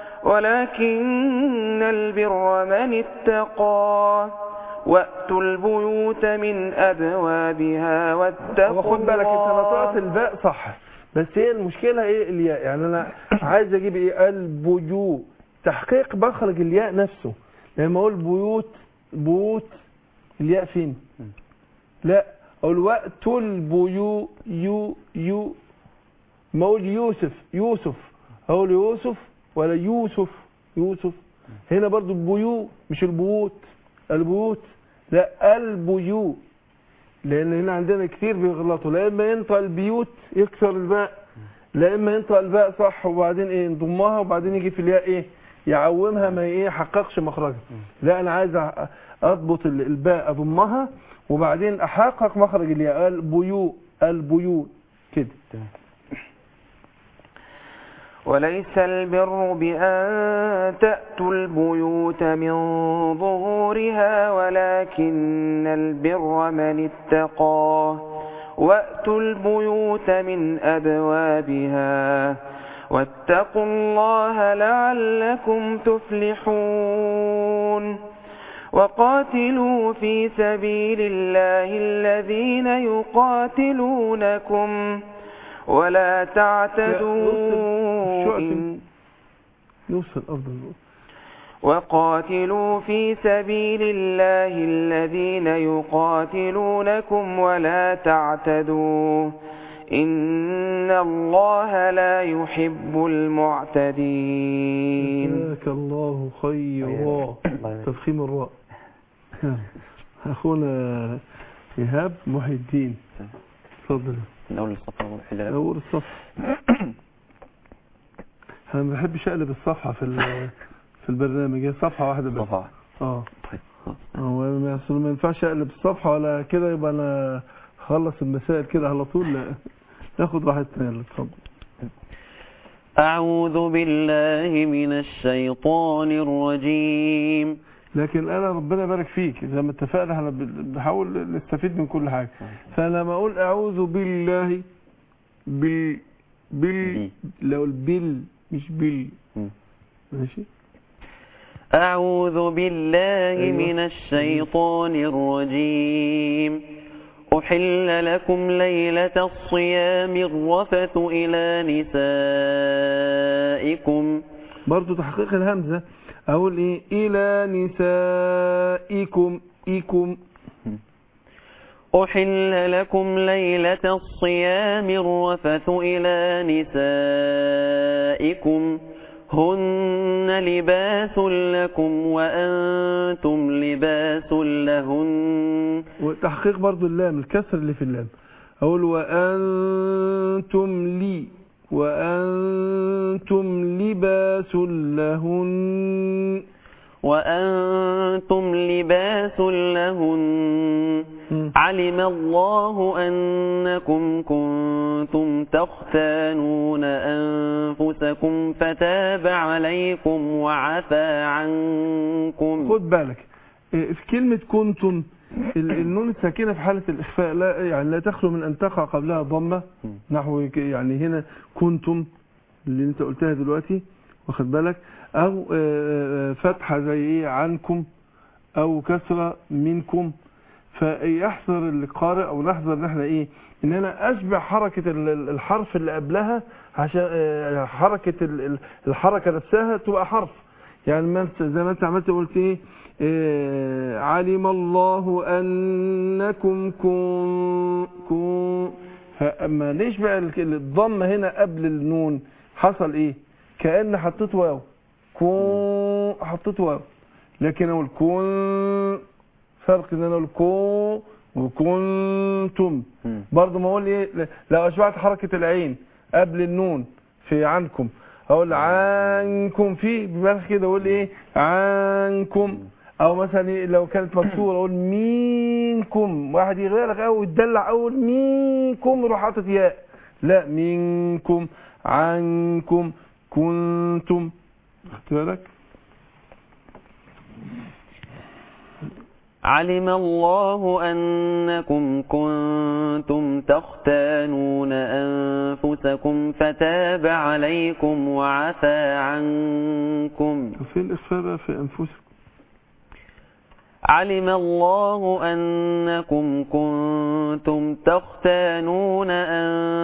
ولكن البر من اتقى وأتوا البيوت من أبوابها واتقوا هو خد بالك انت الله. نطقت الباء صح بس هي المشكله ايه الياء يعني انا عايز اجيب ايه البيوت تحقيق مخرج الياء نفسه لما اقول بيوت بيوت الياء فين لا اقول وقت البيو يو يو ما اقول يوسف يوسف اقول يوسف ولا يوسف يوسف هنا برضو البيو مش البيوت البيوت لا البيو لان هنا عندنا كتير بيغلطوا لا اما ينطق البيوت يكسر الباء لا اما ينطق الباء صح وبعدين ايه نضمها وبعدين يجي في الياء ايه يعومها ما ايه يحققش مخرجها لا انا عايز أ- اضبط ال- الباء اضمها وبعدين احقق مخرج الياء البيو البيو كده وليس البر بأن تأتوا البيوت من ظهورها ولكن البر من اتقى وأتوا البيوت من أبوابها واتقوا الله لعلكم تفلحون وقاتلوا في سبيل الله الذين يقاتلونكم ولا تعتدوا إن يوصل افضل وقاتلوا في سبيل الله الذين يقاتلونكم ولا تعتدوا إن الله لا يحب المعتدين جزاك الله خيرا تفخيم الراء اخونا ايهاب محي الدين اتفضل من أول الصفحة وحل لكم اول الصف انا ما بحبش اقلب الصفحه في ال- في البرنامج هي صفحه واحده بس صفحة اه طيب خلاص. هو ما أصل ما ينفعش اقلب الصفحه ولا كده يبقى انا خلص المسائل كده على طول لا ناخد واحد ثاني اتفضل أعوذ بالله من الشيطان الرجيم لكن انا ربنا يبارك فيك زي ما اتفقنا احنا بنحاول نستفيد من كل حاجه فانا لما اقول اعوذ بالله بال بال بي. لو البل مش بال مم. ماشي أعوذ بالله أيوة. من الشيطان الرجيم أحل لكم ليلة الصيام الرفث إلى نسائكم برضو تحقيق الهمزه اقول ايه الى نسائكم إيكم أحل لكم ليلة الصيام الرفث إلى نسائكم هن لباس لكم وأنتم لباس لهن وتحقيق برضو اللام الكسر اللي في اللام أقول وأنتم لي وأنتم لباس لهن وأنتم لباس لهن مم. علم الله أنكم كنتم تختانون أنفسكم فتاب عليكم وعفى عنكم خد بالك إيه، في كلمة كنتم ال- النون الساكنة في حالة الإخفاء لا يعني لا تخلو من أن تقع قبلها ضمة نحو ك- يعني هنا كنتم اللي أنت قلتها دلوقتي واخد بالك أو آه، آه، فتحة زي إيه عنكم أو كسرة منكم فيحذر القارئ أو نحذر إن إحنا إيه إن أنا أشبع حركة ال- ال- الحرف اللي قبلها عشان آه، حركة ال- ال- الحركة نفسها تبقى حرف يعني ما انت زي ما انت عملت قلت ايه آه، علم الله انكم كن كن فاما نشبع الك- الضم هنا قبل النون حصل ايه كأن حطيت واو كون حطيت واو لكن اقول كن فرق ان انا اقول كون وكنتم مم. برضه ما اقول ايه ل- لو اشبعت حركة العين قبل النون في عنكم اقول عنكم في بمعنى كده اقول ايه عنكم او مثلا إيه لو كانت مكسوره اقول مينكم واحد يغيرك او يتدلع اقول مينكم يروح حاطط ياء لا منكم عنكم كنتم خدت بالك علم الله أنكم كنتم تختانون أنفسكم فتاب عليكم وعفى عنكم فين الاخفاء بقى في انفسكم علم الله أنكم كنتم تختانون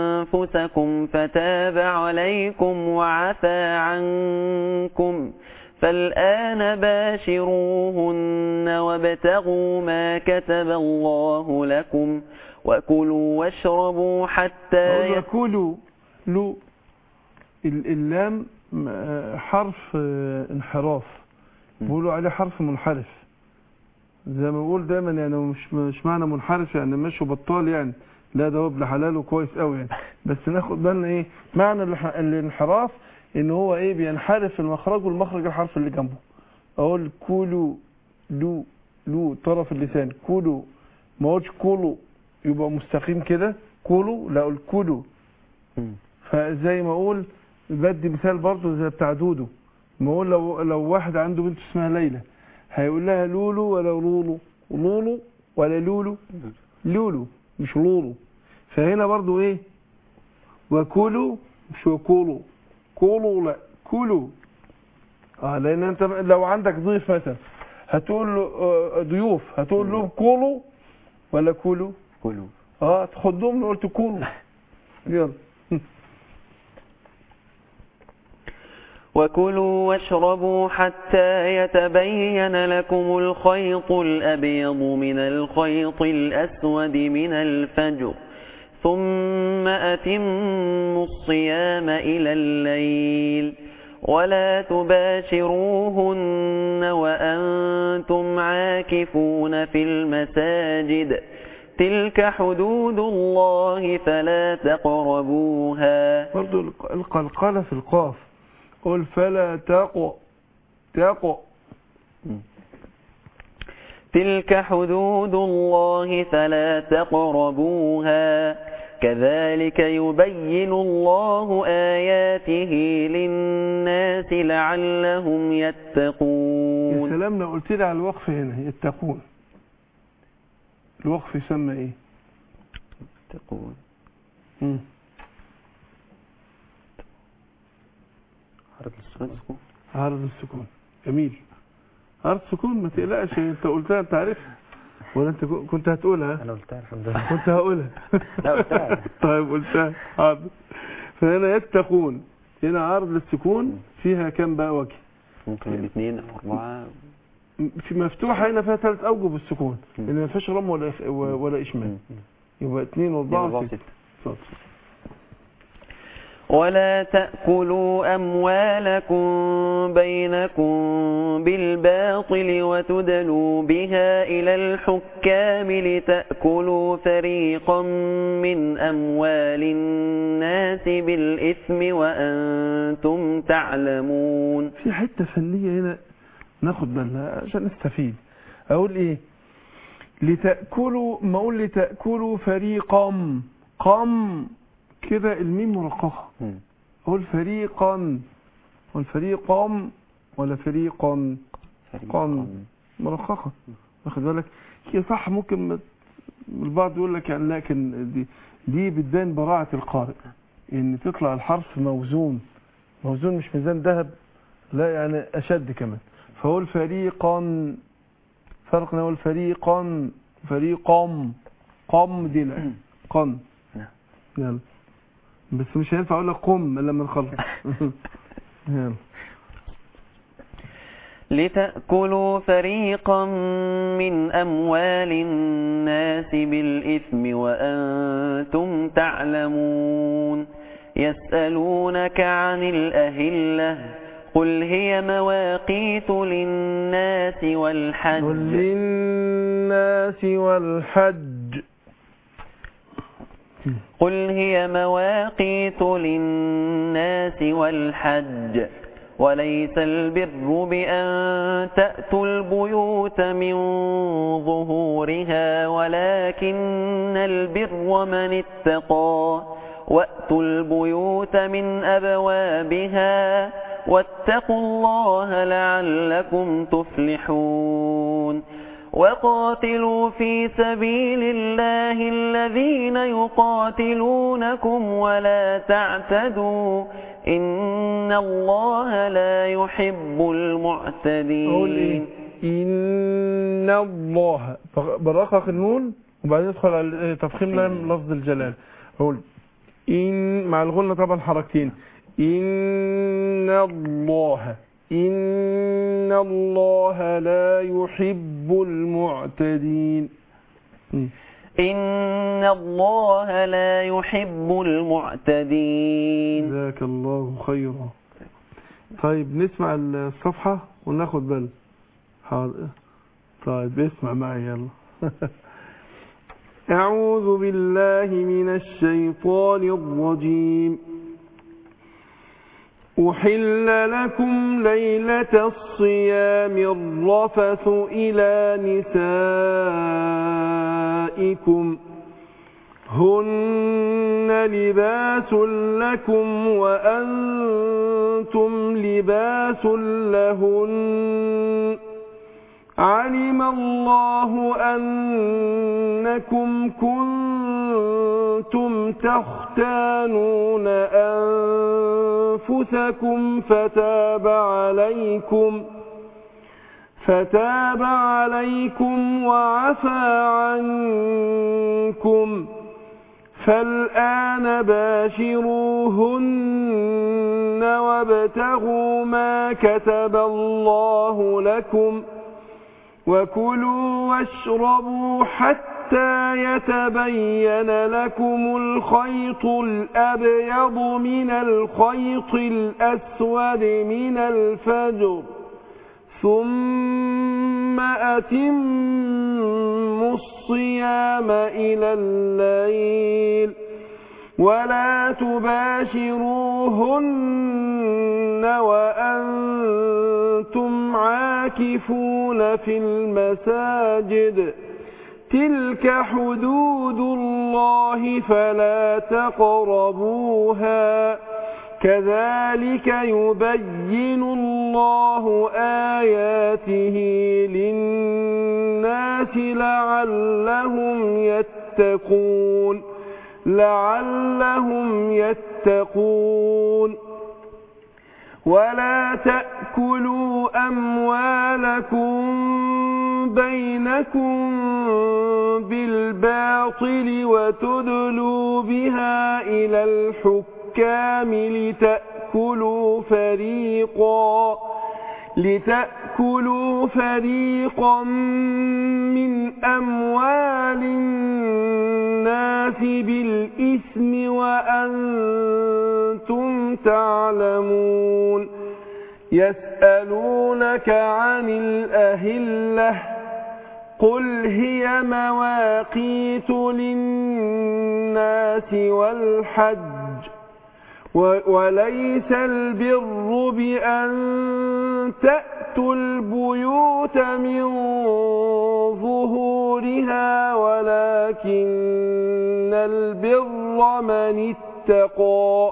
أنفسكم فتاب عليكم وعفى عنكم فالآن باشروهن وابتغوا ما كتب الله لكم وكلوا واشربوا حتى أقول يت... كلوا لو ال- اللام م- آه، حرف آه، انحراف بيقولوا عليه حرف منحرف زي ما بقول دايما يعني هو مش مش معنى منحرف يعني ماشي بطال يعني لا ده هو ابن حلال وكويس قوي يعني بس ناخد بالنا ايه معنى الح- الانحراف ان هو ايه بينحرف المخرج والمخرج الحرف اللي جنبه اقول كولو لو لو طرف اللسان كولو ما اقولش كولو يبقى مستقيم كده كولو لا اقول كولو مم. فزي ما اقول بدي مثال برضه زي بتاع دودو ما اقول لو لو واحد عنده بنت اسمها ليلى هيقول لها لولو ولا لولو لولو ولا لولو لولو مش لولو فهنا برضه ايه وكلوا مش وكلوا كلوا لا كلوا اه لان انت لو عندك ضيف مثلا هتقول له آه، ضيوف هتقول له كلوا ولا كلوا كلوا اه تخدهم قلت كلوا يلا وكلوا واشربوا حتى يتبين لكم الخيط الأبيض من الخيط الأسود من الفجر ثم أتموا الصيام إلى الليل ولا تباشروهن وأنتم عاكفون في المساجد تلك حدود الله فلا تقربوها برضو الق- القلقلة في القاف قل فلا تقو تقو تلك حدود الله فلا تقربوها كذلك يبين الله آياته للناس لعلهم يا يتقون سلام لو قلت لي على الوقف هنا يتقون الوقف يسمى ايه يتقون مم. عرض السكون جميل عرض السكون ما تقلقش انت قلتها انت عارفها ولا انت كو- كنت هتقولها انا قلتها الحمد لله كنت هقولها لا، قلتها. طيب قلتها حاضر فهنا يتقون هنا عرض السكون فيها كم بقى وجه ممكن الاثنين أو أربعة في مفتوحة هنا فيها ثلاث أوجه بالسكون مم. لأن ما فيهاش رم ولا ولا إشمال يبقى اثنين وأربعة أربعة وستة اتفضل. ولا تأكلوا أموالكم بينكم بالباطل وتدلوا بها إلى الحكام لتأكلوا فريقا من أموال الناس بالإثم وأنتم تعلمون في حتة فنية هنا ناخد بالنا عشان نستفيد أقول إيه لتأكلوا ما أقول لتأكلوا فريقا قم كده الميم مرققة أقول فريقا أقول فريقا ولا فريقا قم مرققة واخد بالك هي صح ممكن ما- البعض يقول لك يعني لكن دي دي بتبان براعة القارئ ان تطلع الحرف موزون موزون مش ميزان ذهب لا يعني اشد كمان فاقول فريقا فرق نقول فريقا فريقا قم دي لا قم يلا بس مش هينفع اقول لك قم الا لما نخلص يلا لتأكلوا فريقا من أموال الناس بالإثم وأنتم تعلمون يسألونك عن الأهلة قل هي مواقيت للناس والحج قل للناس والحج قل هي مواقيت للناس والحج وليس البر بأن تأتوا البيوت من ظهورها ولكن البر من اتقى وأتوا البيوت من أبوابها واتقوا الله لعلكم تفلحون وقاتلوا في سبيل الله الذين يقاتلونكم ولا تعتدوا إن الله لا يحب أقول المعتدين إيه؟ إن الله برقق النون وبعدين ندخل على تفخيم لام لفظ الجلال أقول إن مع الغنة طبعا حركتين إن الله إن الله لا يحب المعتدين مم. إن الله لا يحب المعتدين جزاك الله خيرا طيب نسمع الصفحة وناخد بال حاضر طيب اسمع معي يلا أعوذ بالله من الشيطان الرجيم أحل لكم ليلة الصيام الرفث إلى نسائكم هن لباس لكم وأنتم لباس لهن علم الله أنكم كنتم تختانون أنفسكم فتاب عليكم فتاب عليكم وعفى عنكم فالآن باشروهن وابتغوا ما كتب الله لكم وكلوا واشربوا حتى يتبين لكم الخيط الأبيض من الخيط الأسود من الفجر ثم أتموا الصيام إلى الليل ولا تباشروهن وأنتم عاكفون في المساجد تلك حدود الله فلا تقربوها كذلك يبين الله آياته للناس لعلهم يتقون لعلهم يتقون ولا تأكلوا أموالكم بينكم بالباطل وتدلوا بها إلى الحكام لتأكلوا فريقا لتأكلوا فريقا من أموال الناس بالإثم وأنتم تعلمون يسألونك عن الأهلة قل هي مواقيت للناس والحج وليس البر بأن تأتوا البيوت من ظهورها ولكن البر من اتقى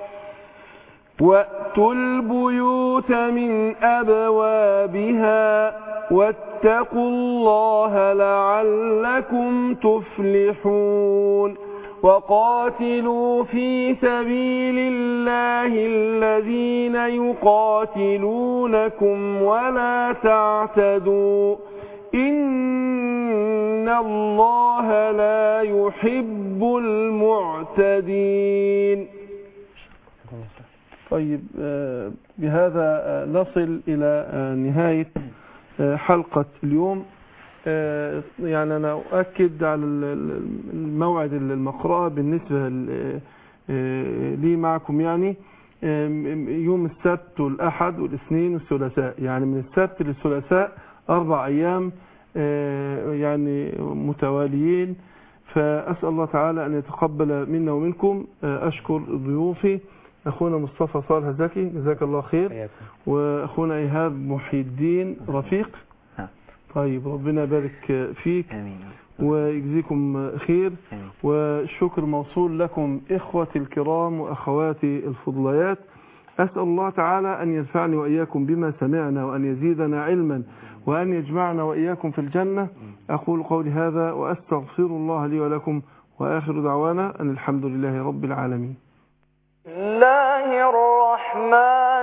وأتوا البيوت من أبوابها واتقوا الله لعلكم تفلحون وقاتلوا في سبيل الله الذين يقاتلونكم ولا تعتدوا إن الله لا يحب المعتدين طيب آه، بهذا آه، نصل إلى آه، نهاية آه، حلقة اليوم آه، يعني أنا أؤكد على ال- ال- الموعد المقرأة بالنسبة ل- آه، لي معكم يعني آه، يوم السبت والأحد والاثنين والثلاثاء يعني من السبت للثلاثاء أربع أيام آه، يعني متواليين فأسأل الله تعالى أن يتقبل منا ومنكم آه، أشكر ضيوفي أخونا مصطفى صالح زكي جزاك الله خير وأخونا إيهاب محي الدين رفيق طيب ربنا يبارك فيك آمين ويجزيكم خير آمين. والشكر موصول لكم إخوتي الكرام وأخواتي الفضليات أسأل الله تعالى أن ينفعني وإياكم بما سمعنا وأن يزيدنا علما وأن يجمعنا وإياكم في الجنة أقول قولي هذا وأستغفر الله لي ولكم وآخر دعوانا أن الحمد لله رب العالمين الله الرحمن